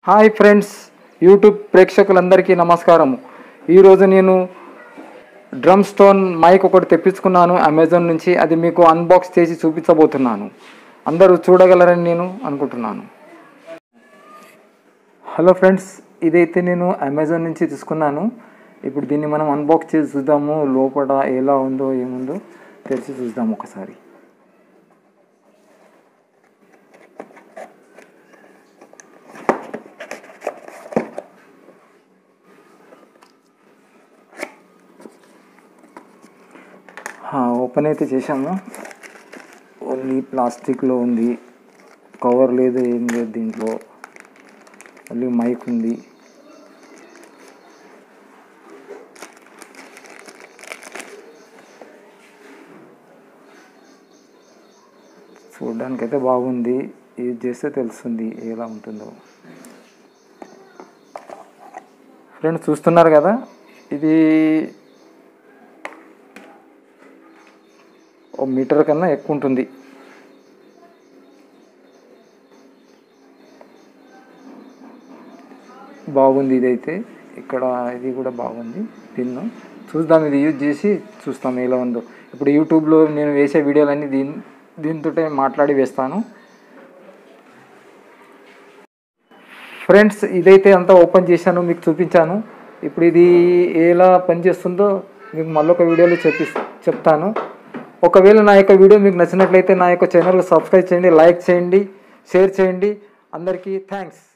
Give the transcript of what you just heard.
hi friends YouTube ప్రేక్షకులందరికీ నమస్కారము ఈరోజు నేను డ్రమ్ స్టోన్ మైక్ ఒకటి తెప్పించుకున్నాను అమెజాన్ నుంచి అది మీకు అన్బాక్స్ చేసి చూపించబోతున్నాను అందరూ చూడగలరని నేను అనుకుంటున్నాను హలో ఫ్రెండ్స్ ఇదైతే నేను అమెజాన్ నుంచి తీసుకున్నాను ఇప్పుడు దీన్ని మనం అన్బాక్స్ చేసి చూద్దాము లోపల ఎలా ఉందో ఏముందో తెరిచి చూద్దాం ఒకసారి ఓపెన్ అయితే చేసాము ఓన్లీ ప్లాస్టిక్లో ఉంది కవర్ లేదు ఏం లేదు దీంట్లో మళ్ళీ మైక్ ఉంది చూడడానికి అయితే బాగుంది యూజ్ చేస్తే తెలుస్తుంది ఎలా ఉంటుందో ఫ్రెండ్స్ చూస్తున్నారు కదా ఇది ఓ మీటర్ కన్నా ఎక్కువ ఉంటుంది బాగుంది ఇదైతే ఇక్కడ ఇది కూడా బాగుంది దీన్ని చూద్దాం ఇది యూజ్ చేసి చూస్తాం ఎలా ఉందో ఇప్పుడు యూట్యూబ్లో నేను వేసే వీడియోలన్నీ దీని దీంతో మాట్లాడి వేస్తాను ఫ్రెండ్స్ ఇదైతే అంతా ఓపెన్ చేశాను మీకు చూపించాను ఇప్పుడు ఇది ఎలా పనిచేస్తుందో మీకు మళ్ళొక వీడియోలో చెప్పి చెప్తాను ఒకవేళ నా యొక్క వీడియో మీకు నచ్చినట్లయితే నా యొక్క ఛానల్ సబ్స్క్రైబ్ చేయండి లైక్ చేయండి షేర్ చేయండి అందరికీ థ్యాంక్స్